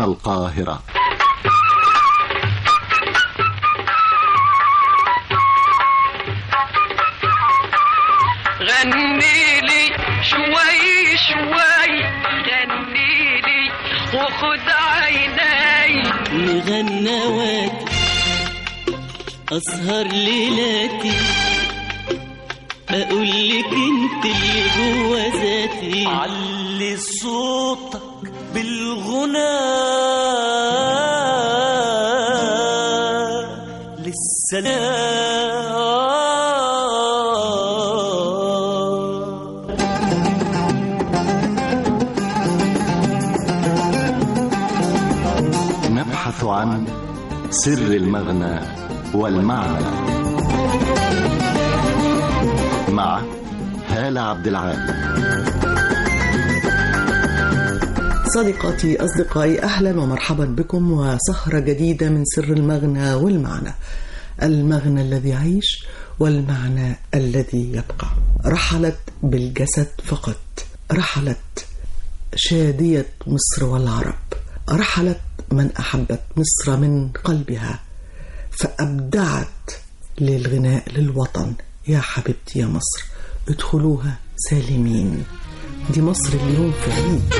القاهرة غني لي شوي شوي غني لي وخد عيني مغنواتي أسهر ليلاتي أقول لك أنت اللي جوا ذاتي علي صوتك بالغنى للسلام نبحث عن سر المغنى والمعنى مع هالة عبد العال صديقاتي أصدقائي أهلا ومرحبا بكم وسهرة جديدة من سر المغنى والمعنى المغنى الذي يعيش والمعنى الذي يبقى رحلت بالجسد فقط رحلت شادية مصر والعرب رحلت من أحبت مصر من قلبها فأبدعت للغناء للوطن يا حبيبتي يا مصر ادخلوها سالمين دي مصر اليوم في عيد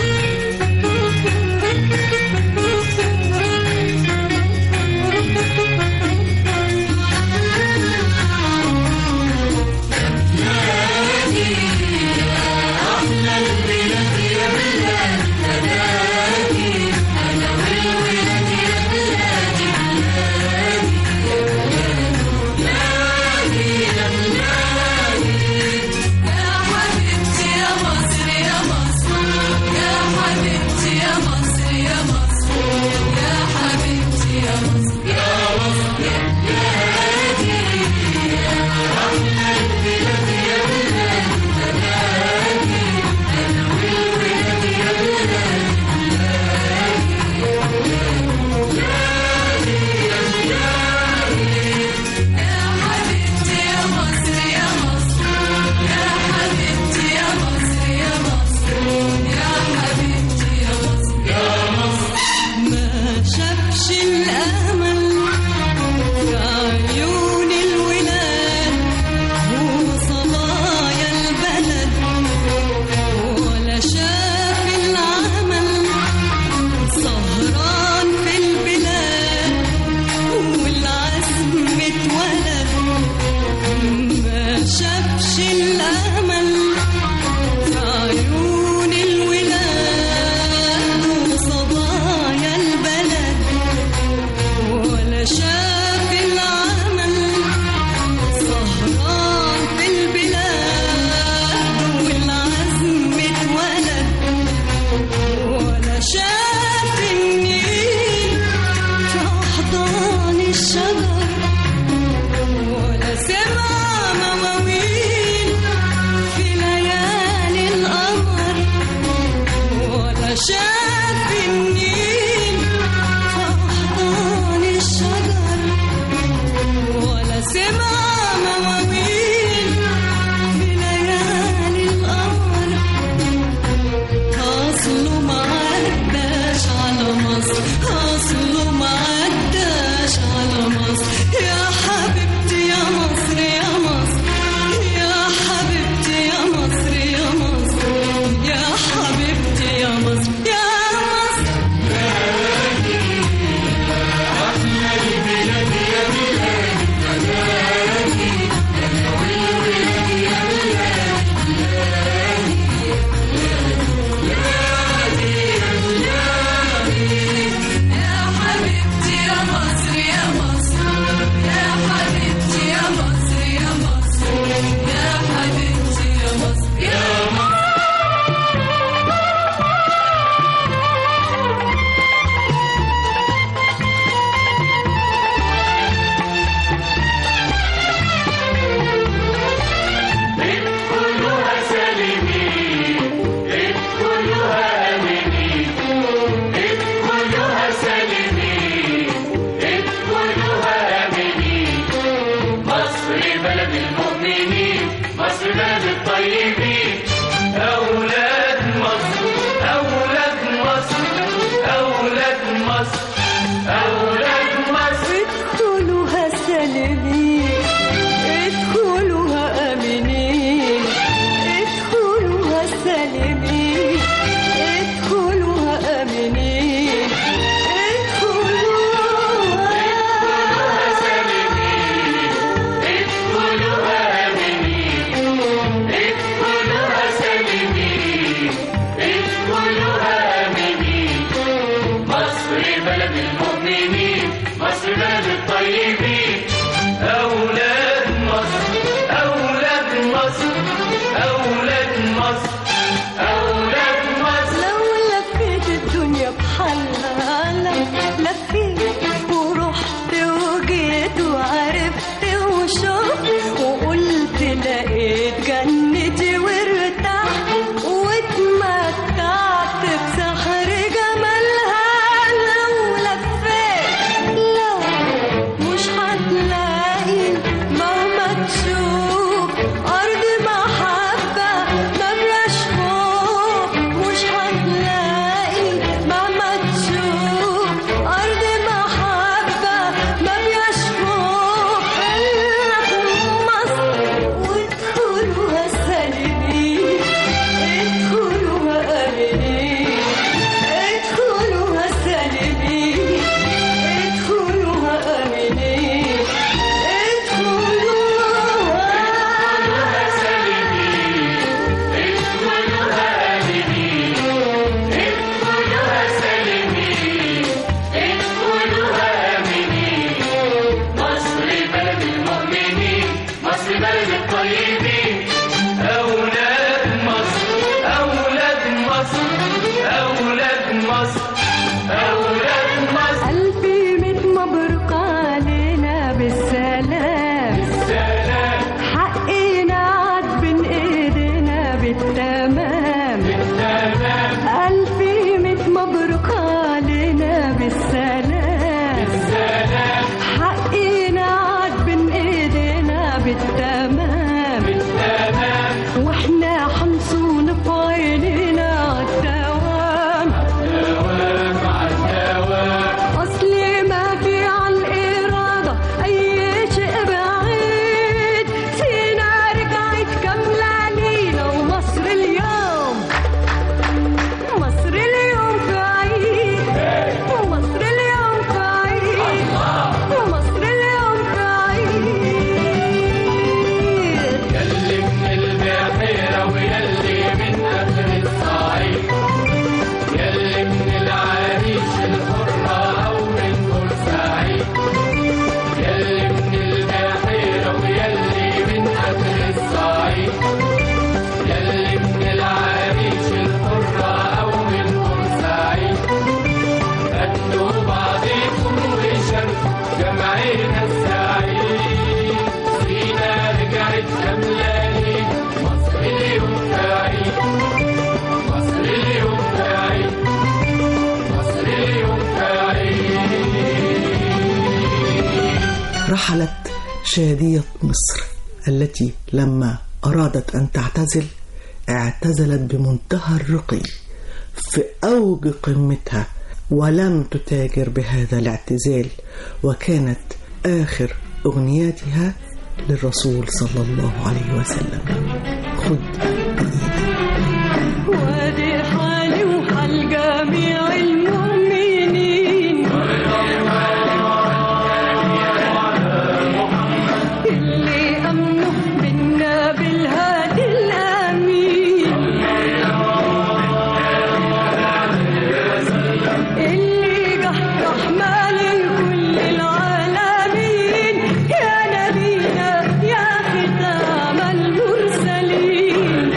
ما شافش الأمل في عيون الولاد وصبايا البلد ولا شاف العمل سهران في البلاد والعزم اتولد ما شافش الأمل في عيون الولاد وصبايا البلد ولا شاف العمل سهران في البلاد والعزم اتولد ولا شاف النيل في أحضان الشجر ولا سمع مواويل في ليالي القمر ولا شاف النيل في أحضان الشجر ولا سمع مواويل في ليالي القمر أصله ما عداش على مصر أصله ما عداش على مصر يا حبيبتي يا مصر يا مصر يا حبيبتي يا مصر يا مصر يا حبيبتي يا مصر يا مصر مصر أولاد مصر ادخلوها سالمين ادخلوها امنين ادخلوها سالمين ادخلوها امنين مصر بلد المؤمنين مصر بلد الطيبين أولاد مصر أولاد مصر أولاد مصر أولاد مصر لو لفيت الدنيا بحالها لفيت ورحت وجيت وعرفت وشفت وقلت لقيت جنتي وارتحت واتمتعت بسحر جمالها لو لفيت لا مش هتلاقي مهما تشوف أرض محبة مبلاش خوف مش هتلاقي مهما تشوف أرض محبة مبلاش خوف إلا في مصر وادخلوها سالمين ادخلوها آمنين ادخلوها سالمين ادخلوها آمنين ادخلوها مصر بلد المؤمنين مصر بلد الطيبين أولاد مصر أولاد مصر أولاد مصر أولاد مصر قلبي ميت مبروك علينا بالسلام سلام حقنا عاد بين ايدينا بالتمام تمام قلبي ميت مبروك علينا بالسلام سلام حقنا عاد بين ايدينا بالتمام تمام واحنا حنصون في عينينا عالدوام دوام على الدوام اصلي ما في عن الاراده اي شيء بعيد سينا رجعت كامله لينا ومصر اليوم مصر اليوم في عيد ومصر اليوم في عيد ومصر اليوم في عيد يلي من البحيرة ويلي من آخر الصعيد يلي من العريش الحرة أو من بورسعيد يلي من البحيرة ويلي من آخر الصعيد يلي من العريش الحرة أو من بورسعيد أدوا بعضكم وشاركوا جمعنا السعيد سينا رجعت كاملة مصر اليوم سعيد مصر اليوم سعيد مصر اليوم سعيد رحلت شادية مصر التي لما أرادت أن تعتزل اعتزلت بمنتهى الرقي في أوج قمتها ولم تتاجر بهذا الاعتزال وكانت آخر أغنياتها للرسول صلى الله عليه وسلم خذ بإيدي وادي حالي وحال جميع المؤمنين اللي أمنوا منا بالهادي الأمين اللي جه رحمة لكل العالمين يا نبينا يا ختام المرسلين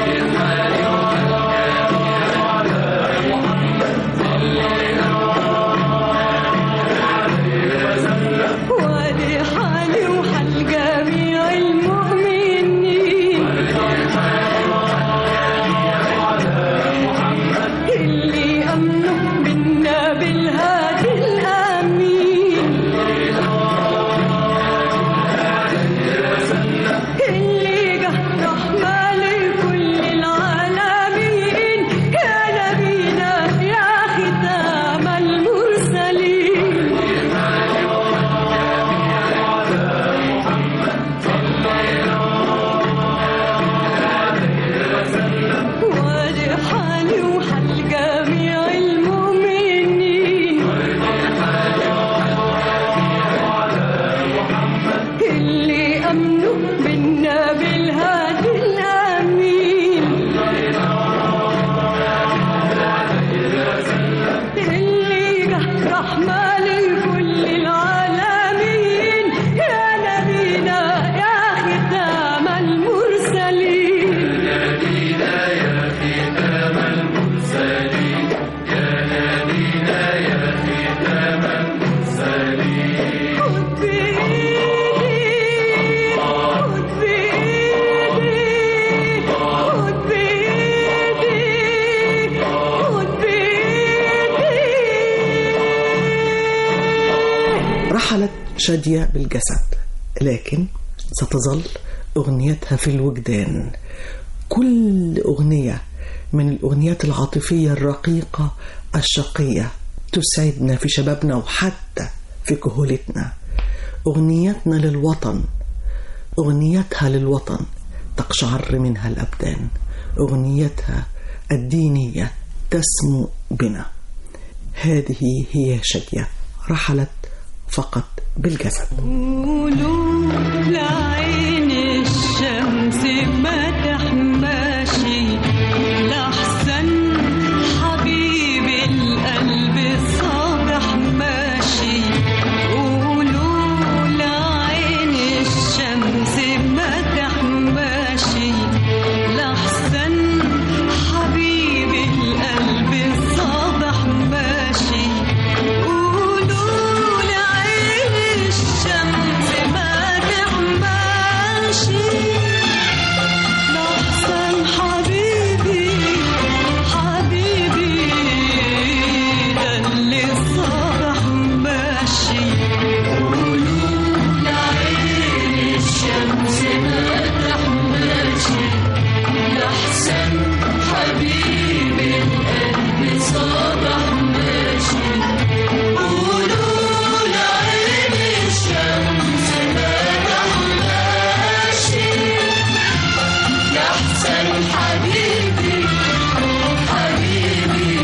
رحلت شادية بالجسد لكن ستظل أغنيتها في الوجدان كل أغنية من الأغنيات العاطفية الرقيقة الشقية تسعدنا في شبابنا وحتى في كهولتنا أغنيتنا للوطن أغنيتها للوطن تقشعر منها الأبدان أغنيتها الدينية تسمو بنا هذه هي شادية رحلت فقط بالجسد قولوا لعين الشمس ما تحماشي لحسن حبيبي القلب الصابح ماشي قولوا لعين الشمس ما تحماشي لحسن حبيبي القلب الصابح ماشي قولوا لعين الشمس ما تحماشي لحسن حبيبي حبيبي ده اللي الصبح ماشي قولوا لعين الشمس ما تحماشي لحسن حبيبي القلب صبح ماشي قولوا لعين الشمس ما تحماشي لحسن حبيبي حبيبي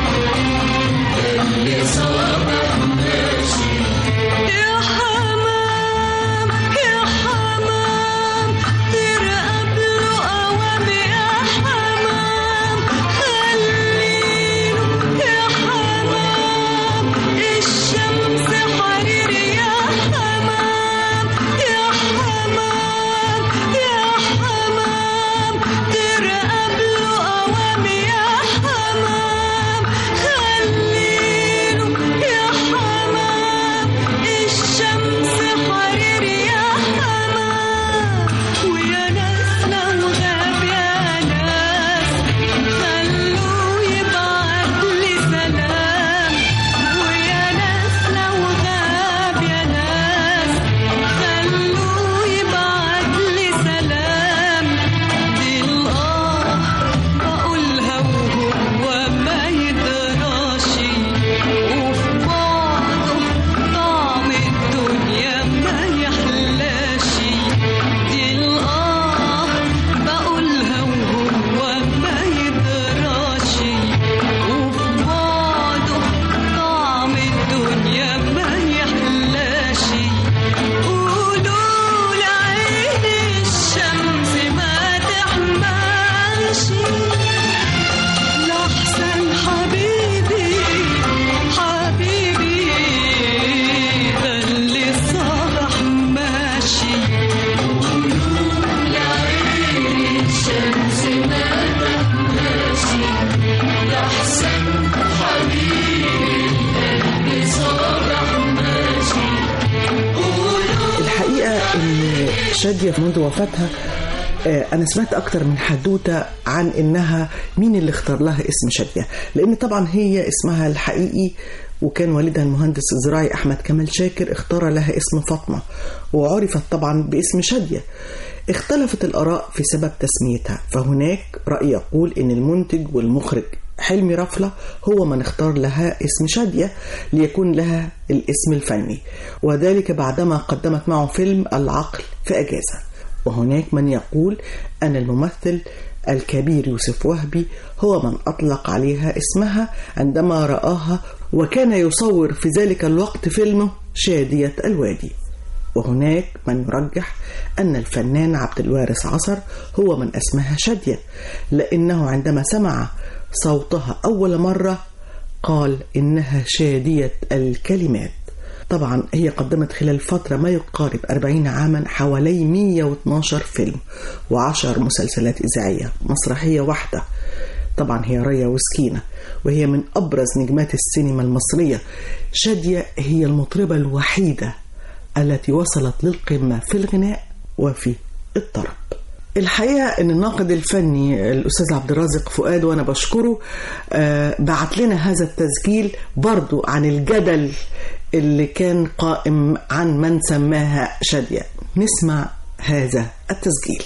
اللي صبح ماشي يا حمام يا حمام ترقب له قوام يا حمام خليله يا حمام الشمس حرير يا حمام يا حمام يا حمام ترقب له قوام يا حمام خليله يا حمام الشمس حرير يا حمام ويا ناس لو غاب يا ناس خلوه يبعت لي سلام ويا ناس لو غاب يا ناس خلوه يبعت لي سلام دي الآه بقولها وهو ما يدراشي وفي بعضه طعم الدنيا ما يحلاشي دي الآه بقولها وهو ما يدراشي وفي بعضه طعم الدنيا ما يحلاشي قولوا لعين الشمس ما تحماشي لحسن حبيبي حبيبي ده اللي الصبح ماشي لعين الشمس ما تحماشي لحسن حبيبي اللي صبح ماشي الحقيقة إن شادية منذ وفاتها آه، أنا سمعت أكتر من حدوتة عن إنها مين اللي اختار لها اسم شادية لأن طبعا هي اسمها الحقيقي وكان والدها المهندس الزراعي أحمد كمال شاكر اختار لها اسم فاطمة وعرفت طبعا باسم شادية اختلفت الآراء في سبب تسميتها فهناك رأي يقول إن المنتج والمخرج حلمي رفلة هو من اختار لها اسم شادية ليكون لها الاسم الفني وذلك بعدما قدمت معه فيلم العقل في أجازة وهناك من يقول أن الممثل الكبير يوسف وهبي هو من أطلق عليها اسمها عندما رآها وكان يصور في ذلك الوقت فيلمه شادية الوادي وهناك من يرجح أن الفنان عبد الوارث عصر هو من اسمها شادية لأنه عندما سمع صوتها أول مرة قال إنها شادية الكلمات طبعا هي قدمت خلال فترة ما يقارب 40 عاما حوالي 112 فيلم و10 مسلسلات إذاعية مسرحية واحدة طبعا هي ريا وسكينة وهي من أبرز نجمات السينما المصرية شادية هي المطربة الوحيدة التي وصلت للقمة في الغناء وفي الطرب الحقيقة أن الناقد الفني الأستاذ عبد الرازق فؤاد وأنا بشكره آه، بعت لنا هذا التسجيل برضو عن الجدل اللي كان قائم عن من سماها شادية نسمع هذا التسجيل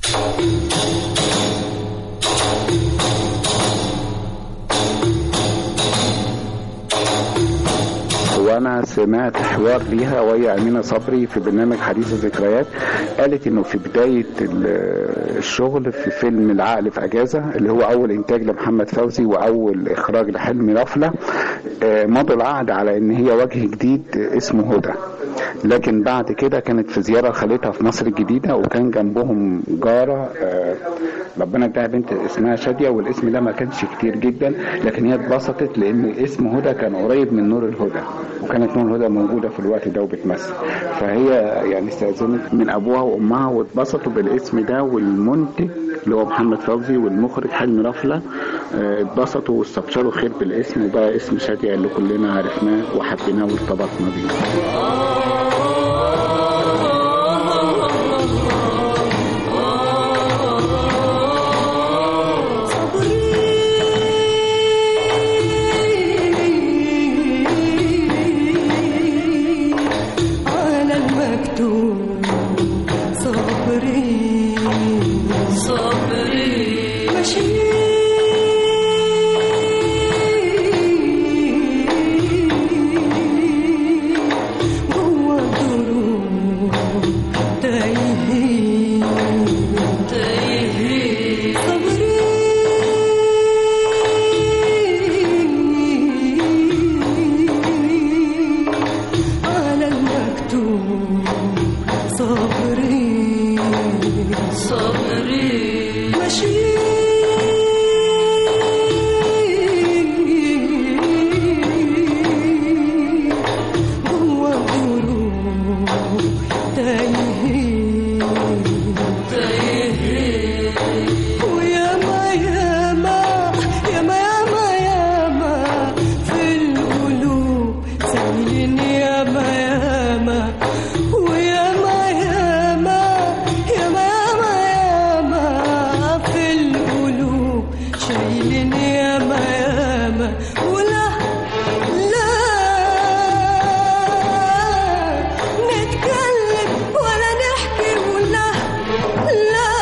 وانا سمعت حوار ليها وهي امينه صبري في برنامج حديث الذكريات قالت انه في بدايه ال- الشغل في فيلم العقل في اجازه اللي هو اول انتاج لمحمد فوزي واول اخراج لحلمي رفله آه، مضوا العقد على ان هي وجه جديد اسمه هدى لكن بعد كده كانت في زياره خالتها في مصر الجديده وكان جنبهم جاره آه، ربنا اداها بنت اسمها شاديه والاسم ده ما كانش كتير جدا لكن هي اتبسطت لان اسم هدى كان قريب من نور الهدى وكانت نور الهدى موجوده في الوقت ده وبتمثل فهي يعني استاذنت من ابوها وامها واتبسطوا بالاسم ده والمنتج اللي هو محمد فوزي والمخرج حلمي رفله آه، اتبسطوا واستبشروا خير بالاسم وبقى اسم شاديه اللي كلنا عرفناه وحبيناه وارتبطنا بيه على المكتوب صبري صبري ماشي جوا الدروب تايهين تايهين صبري على المكتوب صبري صبري ماشي جوا الدروب تايهين تايهين وياما ياما ياما ياما ياما في القلوب سايلين ياما ياما وياما ياما ياما ياما ياما في القلوب شايلين ياما ياما ولا لا نتكلم ولا نحكي ولا لا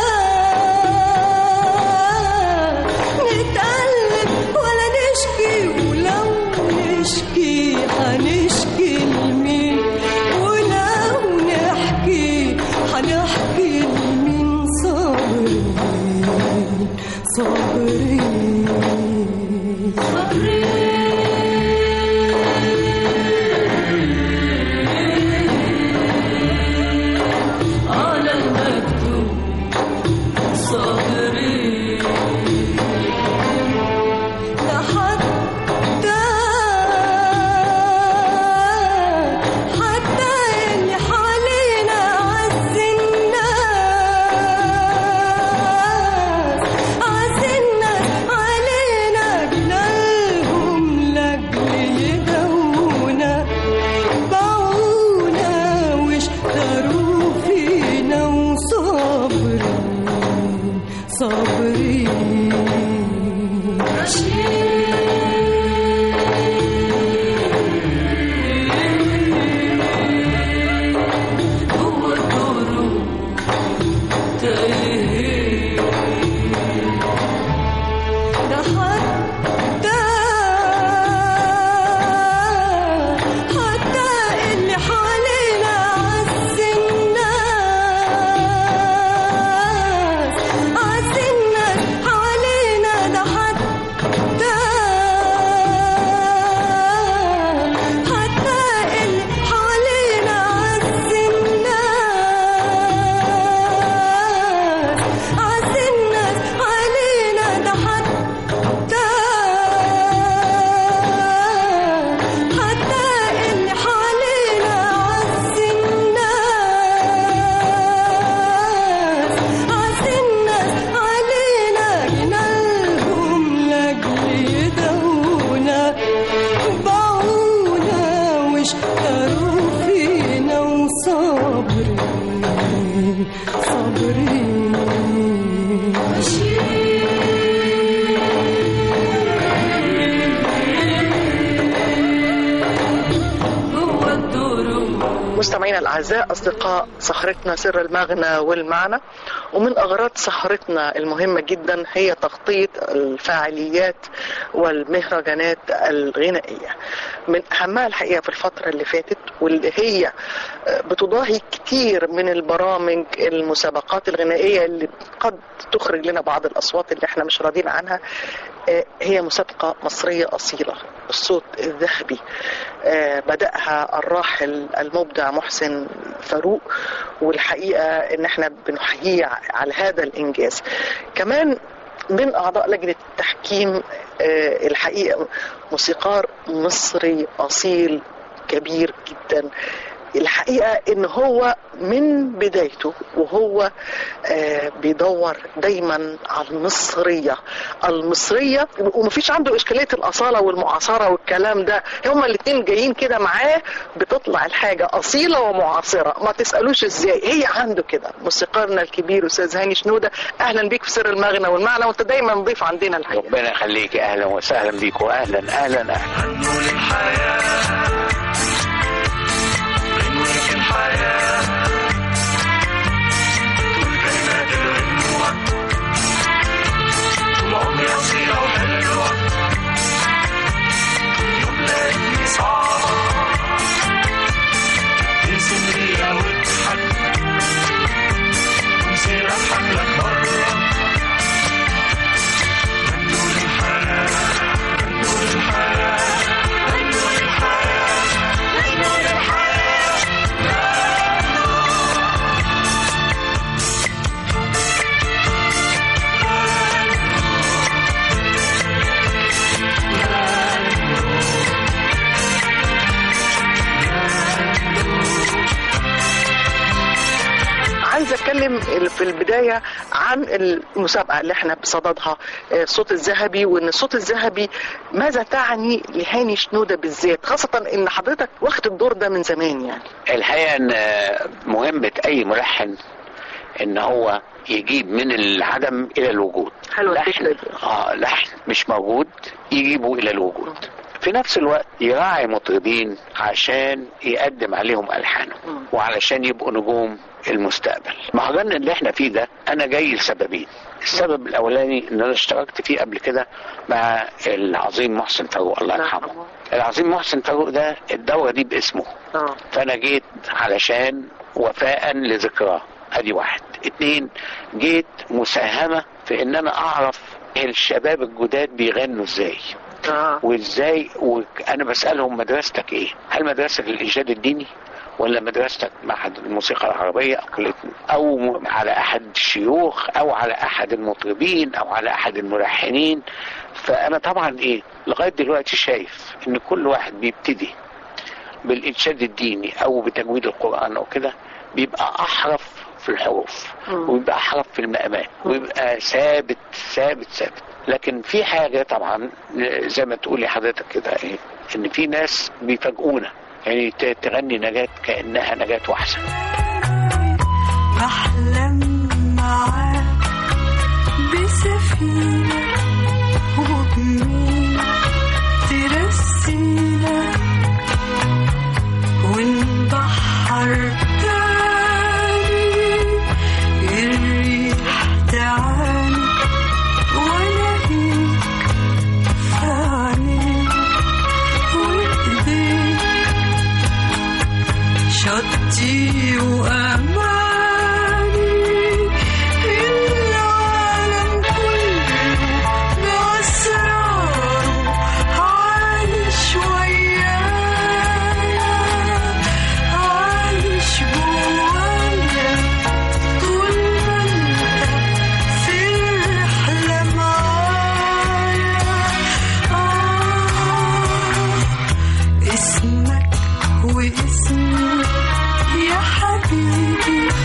نتقلب ولا نشكي ولو نشكي حنشكي لمين ولو نحكي حنحكي لمين صبري صبري على المكتوب صبري لحتى حتى اللي حوالينا عز الناس عز الناس علينا جلالهم لاجل يدونا باعونا واشتروا فينا وصابرين صابرين هو الدروب تايه ده حتى حتى اللي حوالينا عز الناس عز الناس حوالينا ده حتى حتى اللي حوالينا عز الناس عز الناس علينا ده حتى حتى اللي حوالينا عز الناس عز الناس علينا جنالهم لاجل يدونا باعونا واشتروا فينا وصابرين صابرين هو مستمعينا الأعزاء أصدقاء سهرتنا سر المغنى والمعنى ومن أغراض سهرتنا المهمة جدا هي تغطية الفعاليات والمهرجانات الغنائية من أهمها الحقيقة في الفترة اللي فاتت واللي هي بتضاهي كتير من البرامج المسابقات الغنائية اللي قد تخرج لنا بعض الأصوات اللي احنا مش راضيين عنها هي مسابقة مصرية أصيلة الصوت الذهبي بدأها الراحل المبدع محسن فاروق والحقيقة ان احنا بنحييه على هذا الإنجاز كمان من أعضاء لجنة التحكيم الحقيقة موسيقار مصري أصيل كبير جدا الحقيقة ان هو من بدايته وهو آه بيدور دايما على المصرية المصرية ومفيش عنده اشكالية الاصالة والمعاصرة والكلام ده هما الاتنين جايين كده معاه بتطلع الحاجة اصيلة ومعاصرة ما تسألوش ازاي هي عنده كده موسيقارنا الكبير استاذ هاني شنودة اهلا بيك في سر المغنى والمعنى وانت دايما ضيف عندنا الحقيقة ربنا يخليك اهلا وسهلا بيك واهلا اهلا اهلا عايزه اتكلم في البدايه عن المسابقه اللي احنا بصددها الصوت الذهبي وان الصوت الذهبي ماذا تعني لهاني شنوده بالذات خاصه ان حضرتك واخد الدور ده من زمان يعني الحقيقه ان مهمه اي ملحن ان هو يجيب من العدم الى الوجود حلوه لحن الفكره دي اه لحن مش موجود يجيبه الى الوجود في نفس الوقت يراعي مطربين عشان يقدم عليهم الحانه وعلشان يبقوا نجوم المستقبل المهرجان اللي احنا فيه ده انا جاي لسببين السبب الاولاني ان انا اشتركت فيه قبل كده مع العظيم محسن فاروق الله يرحمه العظيم محسن فاروق ده الدوره دي باسمه اه فانا جيت علشان وفاء لذكراه ادي واحد اتنين جيت مساهمة في ان انا اعرف الشباب الجداد بيغنوا ازاي اه وازاي وانا بسألهم مدرستك ايه هل مدرستك الانشاد الديني ولا مدرستك معهد الموسيقى العربية أو كلية أو م- على أحد الشيوخ أو على أحد المطربين أو على أحد الملحنين فأنا طبعا إيه لغاية دلوقتي شايف إن كل واحد بيبتدي بالإنشاد الديني أو بتجويد القرآن أو كده بيبقى أحرف في الحروف ويبقى أحرف في المقامات ويبقى ثابت ثابت ثابت لكن في حاجة طبعا زي ما تقولي حضرتك كده إيه إن في ناس بيفاجئونا يعني ت- تغني نجاة كأنها نجاة وحسن بحلم معاك بسفينة وبمينا ترسينا ونبحر تاني الريح تعاني والاقيك في عينيك وايديك شطي وأماني العالم كله بأسراره عايش ويايا عايش جوايا طول ما انت في الرحلة معايا آه اسمك واسمي يا حبيبي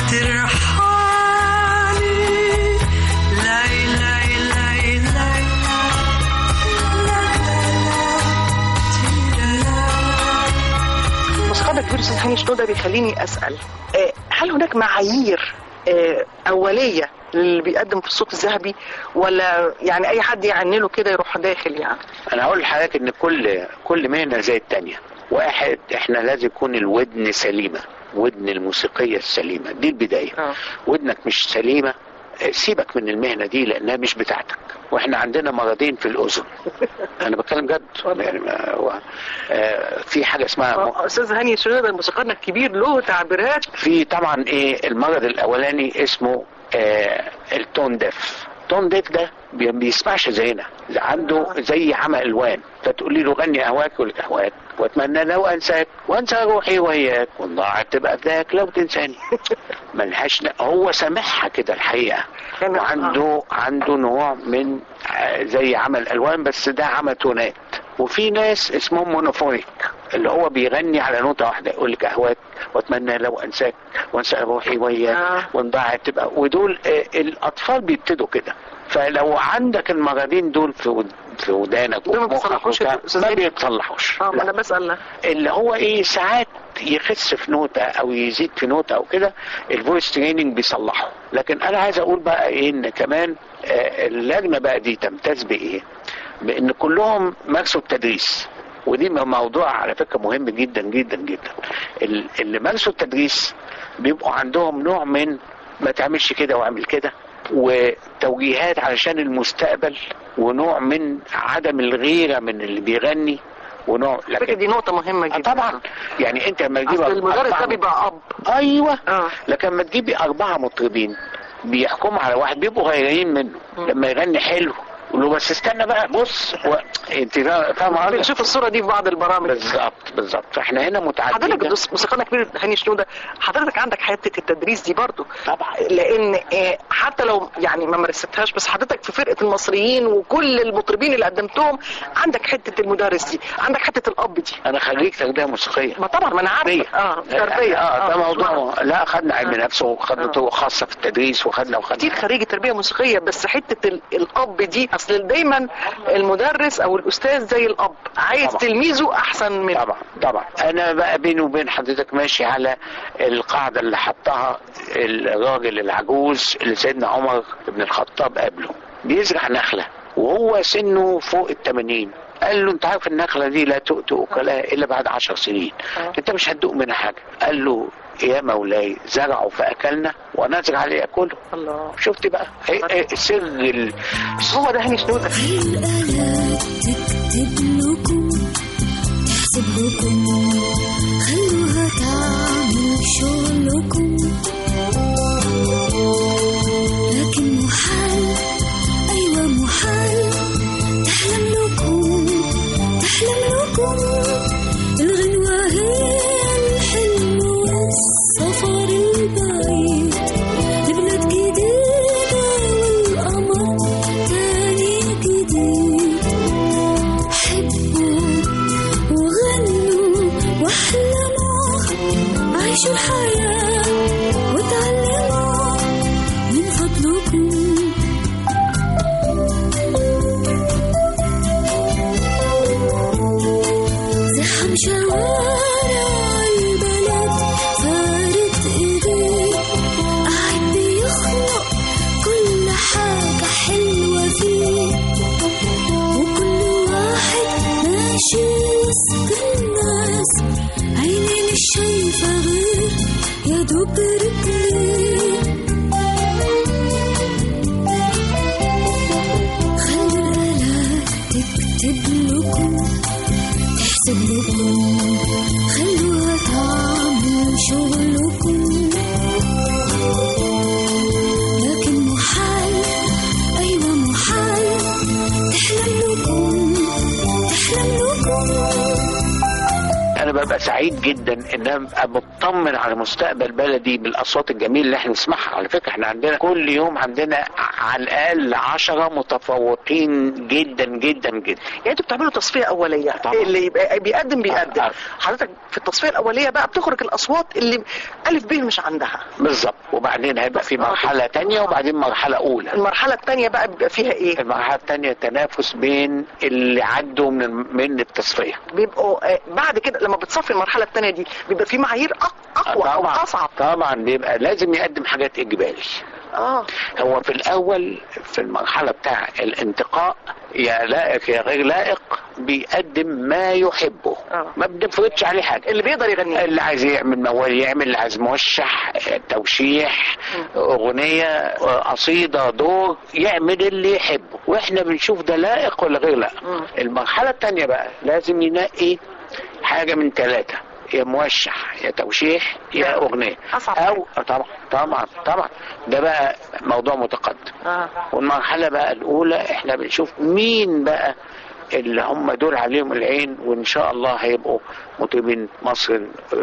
ترحالي لاي لاي لاي لاي موسيقى كبير استاذ هاني شنودة بيخليني اسال آه، هل هناك معايير آه، اوليه اللي بيقدم في الصوت الذهبي ولا يعني اي حد يعني له كده يروح داخل يعني انا هقول لحضرتك ان كل كل مهنه زي التانية واحد احنا لازم يكون الودن سليمه ودن الموسيقيه السليمه دي البدايه آه. ودنك مش سليمه اه، سيبك من المهنه دي لانها مش بتاعتك واحنا عندنا مرضين في الاذن انا بتكلم جد يعني ما هو اه، في حاجه اسمها م- آه، استاذ هاني شنودة الموسيقار الكبير له تعبيرات في طبعا ايه المرض الاولاني اسمه آه التون ديف تون ديف ده بي- بيسمعش زينا عنده زي عمى الوان فتقولي له غني اهواك يقول لك اهواك واتمنى لو انساك وانسى روحي وياك وان ضاعت تبقى فداك لو تنساني ملهاش لا هو سامعها كده الحقيقه يعني- وعنده عنده نوع من آه، زي عمى الالوان بس ده عمى تونات وفي ناس اسمهم مونوفونيك اللي هو بيغني على نوتة واحدة يقول لك أهواك وأتمنى لو أنساك وأنسى روحي وياك آه. وإن ضاعت تبقى ودول آه، الأطفال بيبتدوا كده فلو عندك المرضين دول في ود- في ودانك دول ما وفي مخك بيتصلحوش وبتاع، يا أستاذ ما هاني؟ بيتصلحوش اه ما لا. انا بسال اللي هو ايه ساعات يخس في نوتة او يزيد في نوتة او كده الفويس تريننج بيصلحه لكن انا عايز اقول بقى ايه ان كمان آه، اللجنة بقى دي تمتاز بايه بان كلهم مارسوا التدريس ودي موضوع على فكرة مهم جدا جدا جدا ال- اللي مارسوا التدريس بيبقوا عندهم نوع من ما تعملش كده واعمل كده وتوجيهات علشان المستقبل ونوع من عدم الغيرة من اللي بيغني ونوع فكرة دي نقطة مهمة آه جدا طبعا يعني انت لما تجيب اصل المدرس أربعة- ده بيبقى اب ايوه اه لكن لما تجيبي اربعه مطربين بيحكموا على واحد بيبقوا غيرين منه لما يغني حلو يقول له بس استنى بقى بص و... انت فا- فاهمه قصدي؟ بنشوف الصورة دي في بعض البرامج بالظبط بالظبط فاحنا هنا حضرتك متعددين بص- موسيقارنا كبير هاني شنودة حضرتك عندك حتة التدريس دي برضو طبعا لان آه، حتى لو يعني ما مارستهاش بس حضرتك في فرقة المصريين وكل المطربين اللي قدمتهم عندك حتة المدرس دي عندك حتة الاب دي انا خريج تربيه موسيقيه ما طبعا ما انا عارفه اه تربية اه ده آه. موضوع لا خدنا علم آه. نفس وخدنا آه. طرق خاصه في التدريس وخدنا كتير وخدنا خريجة تربية موسيقية بس حتة ال- الأب دي أصل دايما المدرس أو الأستاذ زي الأب عايز طبعا. تلميذه أحسن منه طبعا طبعا انا بقى بيني وبين حضرتك ماشي على القاعده اللي حطها الراجل العجوز اللي سيدنا عمر بن الخطاب قبله بيزرع نخله وهو سنه فوق الثمانين قال له انت عارف النخله دي لا تؤتي اكلها الا بعد عشر سنين انت مش هتدوق منها حاجه قال له يا مولاي زرعوا فاكلنا ونزرع ليأكله الله شفت بقى إيه- إيه سر ال... هو ده هاني شنودة الآلات تكتب لكم تحسب لكم خلوها تعمل شغلكم لكن محال أيوة محال تحلم لكم تحلم لكم الغنوة هي الحلم والسفر البعيد لبلاد جديدة والقمر تاني جديد حبوا وغنوا واحلموا عيشوا الحياة وتعلموا من فضلكم زحم شوارع البلد فارد ايديه قاعد بيخلق كل حاجة حلوة فيه وكل واحد ماشي وسط الناس عيني مش شايفة غير يا دوب رجليه خلي الآلات تكتب لكم تحسب لكم خلوها تعمل شغلكم لكن محال أيوة محال تحلم لكم تحلم لكم انا ببقى سعيد جدا جدا ان انا ابقى مطمن على مستقبل بلدي بالاصوات الجميله اللي احنا نسمعها على فكره احنا عندنا كل يوم عندنا على الاقل عشرة متفوقين جدا جدا جدا يعني انتوا بتعملوا تصفيه اوليه طبعا. اللي يبقى بيقدم بيقدم آه. حضرتك في التصفيه الاوليه بقى بتخرج الاصوات اللي الف ب مش عندها بالظبط وبعدين هيبقى في مرحله تانية وبعدين مرحله اولى المرحله الثانيه بقى بيبقى فيها ايه المرحله الثانيه تنافس بين اللي عدوا من من التصفيه بيبقوا آه، بعد كده لما بتصفي المرحله الثانيه دي بيبقى في معايير أق- اقوى او طبعا اصعب طبعا بيبقى لازم يقدم حاجات اجباري اه هو في الاول في المرحله بتاع الانتقاء يا لائق يا غير لائق بيقدم ما يحبه آه. ما بنفرضش عليه حاجه اللي بيقدر يغني اللي عايز يعمل موال يعمل اللي عايز موشح توشيح اغنيه قصيده دور يعمل اللي يحبه واحنا بنشوف ده لائق ولا غير لائق مم. المرحله الثانيه بقى لازم ينقي حاجه من ثلاثه يا موشح يا توشيح يا اغنيه أصعب او طبعا طبعا طبعا ده بقى موضوع متقدم اه والمرحله بقى الاولى احنا بنشوف مين بقى اللي هم دول عليهم العين وان شاء الله هيبقوا مطربين مصر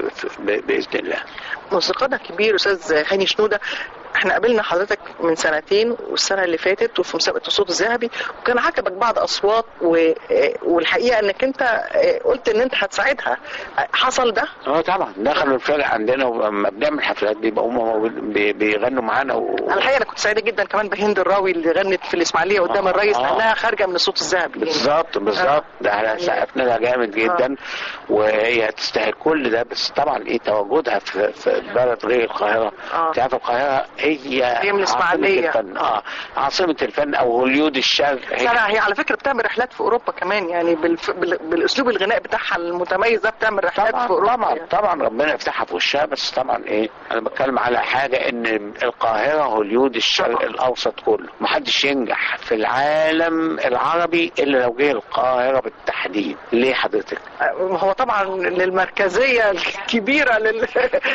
ب- باذن الله موسيقانا الكبير استاذ هاني شنوده احنا قابلنا حضرتك من سنتين والسنه اللي فاتت وفي مسابقه الصوت الذهبي وكان عجبك بعض اصوات و... اه، والحقيقه انك انت اه، قلت ان انت هتساعدها اه، حصل ده اه طبعا دخلوا الفرق عندنا ولما بنعمل حفلات بيبقى هم موجود- بي- بيغنوا معانا و... انا الحقيقه انا كنت سعيده جدا كمان بهند الراوي اللي غنت في الاسماعيليه قدام آه، الرئيس آه. لانها خارجه من الصوت الذهبي بالظبط بالظبط ده احنا سقفنا لها جامد جدا وهي تستاهل كل ده بس طبعا ايه تواجدها في, في بلد غير القاهره آه. تعرف القاهره هي هي من عاصمة الإسماعيلية. الفن اه عاصمه الفن او هوليود الشرق هي لا هي على فكره بتعمل رحلات في اوروبا كمان يعني بالف... بال... بالاسلوب الغناء بتاعها المتميز ده بتعمل رحلات طبعا في اوروبا طبعا يعني. طبعا ربنا يفتحها في وشها بس طبعا ايه انا بتكلم على حاجه ان القاهره هوليود الشرق الاوسط كله محدش ينجح في العالم العربي الا لو جه القاهره بالتحديد ليه حضرتك هو طبعا للمركزيه الكبيره لل...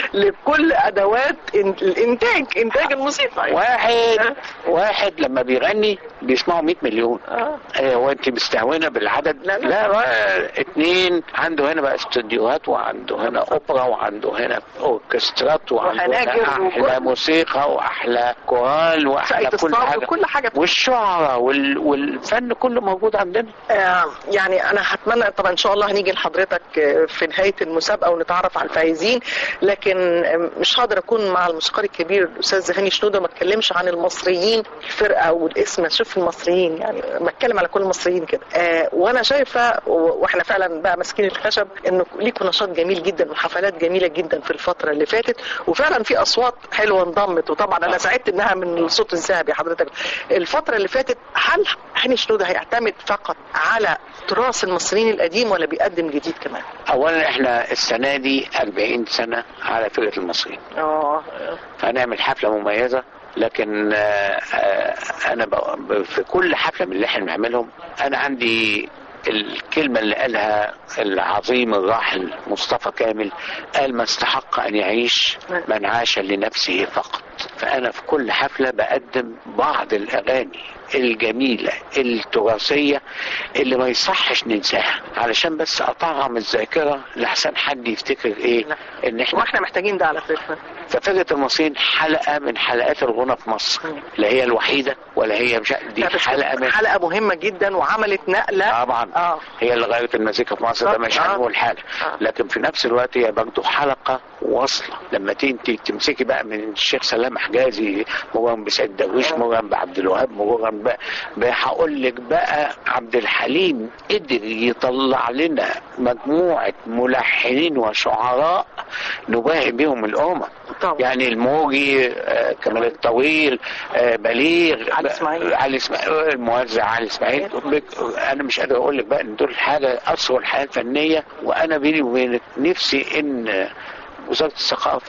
لكل ادوات إن- الانتاج انتاج الموسيقى واحد واحد لما بيغني بيسمعوا 100 مليون آه. ايه هو انت مستهونه بالعدد لا، لا. لا بقى اتنين عنده هنا بقى استوديوهات وعنده هنا اوبرا وعنده هنا اوركسترات وعنده وهناجر هنا احلى وكل- موسيقى واحلى كورال واحلى ساقية كل الصاج حاجه وكل حاجه والشعراء وال... والفن كله موجود عندنا آه، يعني انا هتمنى طبعا ان شاء الله هنيجي لحضرتك آه، في نهايه المسابقه ونتعرف على الفائزين لكن آه، مش هقدر اكون مع الموسيقار الكبير الاستاذ هاني شنوده ما اتكلمش عن المصريين الفرقه والاسم شوف المصريين يعني بتكلم على كل المصريين كده آه، وانا شايفه و- واحنا فعلا بقى ماسكين الخشب انه ليكوا نشاط جميل جدا وحفلات جميله جدا في الفتره اللي فاتت وفعلا في اصوات حلوه انضمت وطبعا انا سعدت انها من الصوت الذهبي حضرتك الفتره اللي فاتت هل هاني شنوده هيعتمد فقط على تراث المصريين القديم ولا بيقدم جديد كمان؟ اولا احنا السنه دي 40 سنه على فرقه المصريين اه هنعمل حفله مميزه لكن آه، آه، انا ب- ب- في كل حفله من اللي احنا بنعملهم انا عندي الكلمة اللي قالها العظيم الراحل مصطفى كامل قال ما استحق أن يعيش من عاش لنفسه فقط فأنا في كل حفلة بقدم بعض الأغاني الجميلة التراثية اللي ما يصحش ننساها علشان بس أطعم الذاكرة لحسن حد يفتكر إيه إن إحنا واحنا محتاجين ده على فكره ففرقة المصريين حلقة من حلقات الغنى في مصر لا هي الوحيدة ولا هي مش دي لا، بس حلقة من حلقه مهمه جدا وعملت نقله طبعا اه هي اللي غيرت المزيكا في مصر ده مش آه. هنقول حاجه آه. لكن في نفس الوقت هي برضه حلقه واصله لما تيجي انت تمسكي بقى من الشيخ سلام حجازي مرغم بسيد درويش مرغم بعبد الوهاب مرغم بقى بقى هقول لك بقى عبد الحليم قدر يطلع لنا مجموعه ملحنين وشعراء نباهي بهم الامم طبعا يعني الموجي آه، كمال الطويل آه، بليغ علي إسماعيل. علي اسماعيل الموزع علي اسماعيل بك- انا مش قادر اقول لك بقى ان دول حاجه اصل الحياه الفنيه وانا بيني وبينك نفسي ان وزاره الثقافه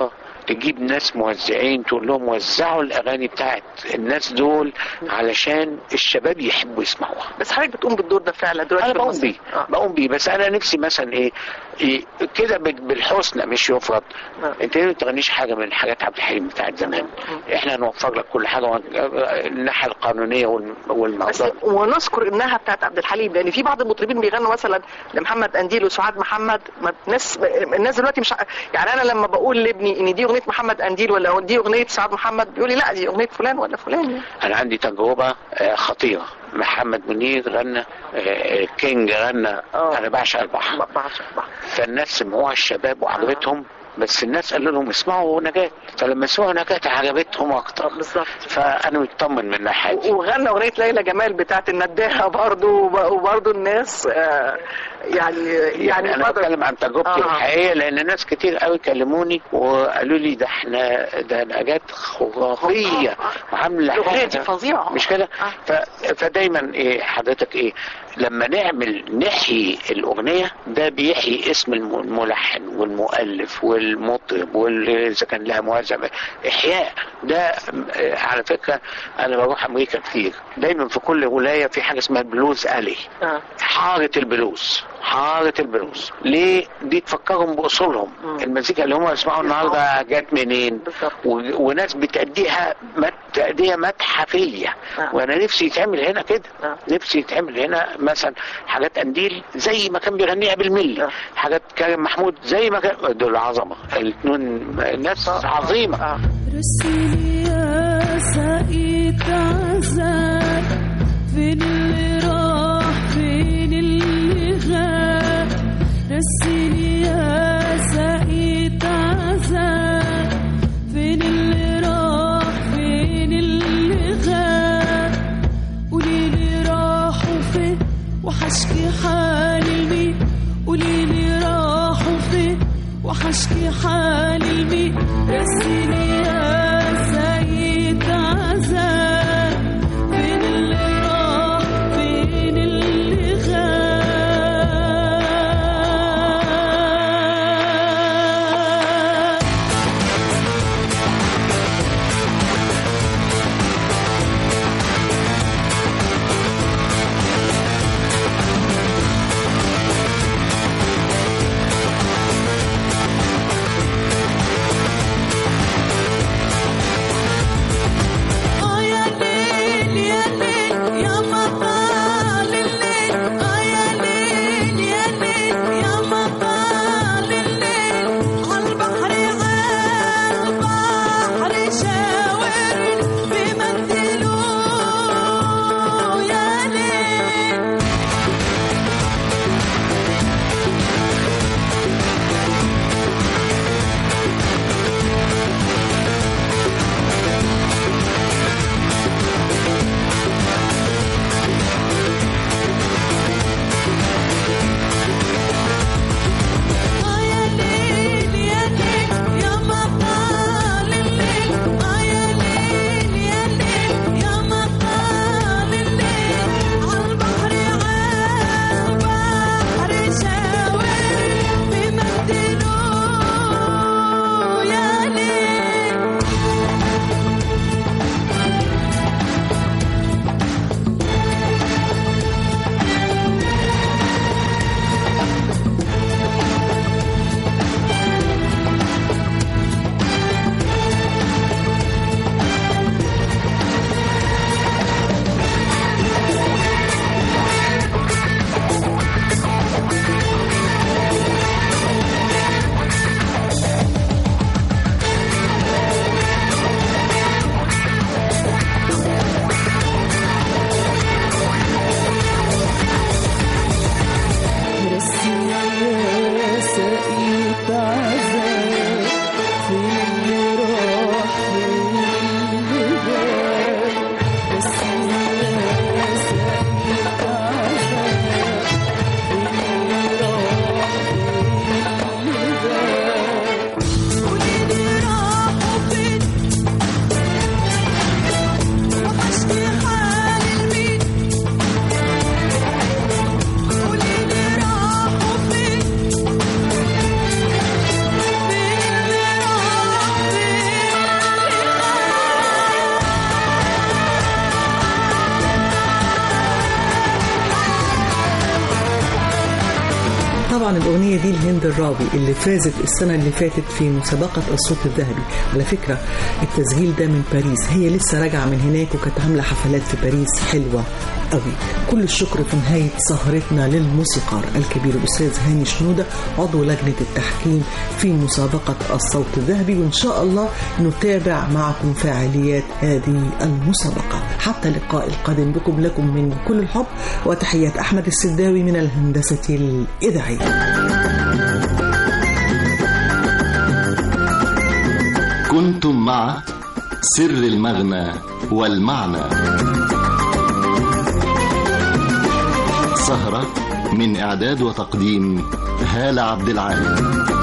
تجيب ناس موزعين تقول لهم وزعوا الاغاني بتاعت الناس دول علشان الشباب يحبوا يسمعوها بس حضرتك بتقوم بالدور ده فعلا دلوقتي انا في بقوم مصر. بيه آه. بقوم بيه بس انا نفسي مثلا ايه, إيه كده بال- بالحسنى مش يفرض آه. انت ليه ما تغنيش حاجه من حاجات عبد الحليم بتاعت زمان احنا هنوفر لك كل حاجه وهن- الناحيه القانونيه والم- بس والموضوع ونذكر انها بتاعت عبد الحليم لان في بعض المطربين بيغنوا مثلا لمحمد انديل وسعاد محمد ما الناس الناس دلوقتي مش ع- يعني انا لما بقول لابني ان دي اغنيه محمد انديل ولا دي اغنيه سعاد محمد بيقول لي لا دي اغنيه فلان ولا فلان انا عندي تجربه آه، خطيره محمد منير غنى آه، آه، كينج غنى آه. انا بعشق البحر ب- بعشق بحر. فالناس سمعوها الشباب وعجبتهم بس الناس قالوا لهم اسمعوا نجاة فلما سمعوا نجاة عجبتهم اكتر بالظبط فانا مطمن من الناحيه دي وغنى اغنيه ليلى جمال بتاعت النداهه برضه وبرضه الناس آه، يعني يعني يعني انا فترة- بتكلم عن تجربتي آه. الحقيقيه لان ناس كتير قوي كلموني وقالوا لي ده احنا ده نجاة خرافيه وعامله الاغنيه دي حاجة فظيعه مش كده آه. ف... فدايما ايه حضرتك ايه لما نعمل نحيي الاغنيه ده بيحيي اسم الم- الملحن والمؤلف والمطرب واللي اذا كان لها موزع احياء ده آه، على فكره انا بروح امريكا كتير دايما في كل ولايه في حاجه اسمها بلوز الي آه. حارة البلوز حارة البلوز ليه دي تفكرهم بأصولهم مم. المزيكا اللي هم يسمعوا النهاردة جت منين بالظبط. و... وناس بتأديها مت... تأدية متحفية آه. وأنا نفسي يتعمل هنا كده آه. نفسي يتعمل هنا مثلا حاجات قنديل زي ما كان بيغنيها بالملي آه. حاجات كريم محمود زي ما كان دول عظمة الاثنين ناس عظيمة آه. رسيني يا سقيت عذاب فين اللي راح فين اللي غاب رسيني يا سقيت عذاب فين اللي راح فين اللي غاب قوليلي راحوا فين وحشكي حالي لمين قوليلي راحوا فين وحشكي حالي لمين رسيني يا سيد عذاب فين اللي راح فين اللي غاب طبعا الأغنية دي الهند الرابي اللي فازت السنة اللي فاتت في مسابقة الصوت الذهبي على فكرة التسجيل ده من باريس هي لسه راجعة من هناك وكانت عاملة حفلات في باريس حلوة قوي كل الشكر في نهاية سهرتنا للموسيقار الكبير الأستاذ هاني شنودة عضو لجنة التحكيم في مسابقة الصوت الذهبي وإن شاء الله نتابع معكم فعاليات هذه المسابقة حتى اللقاء القادم بكم لكم من كل الحب وتحيات أحمد السداوي من الهندسة الإذاعية كنتم مع سر المغنى والمعنى سهرة من إعداد وتقديم هالة عبد العال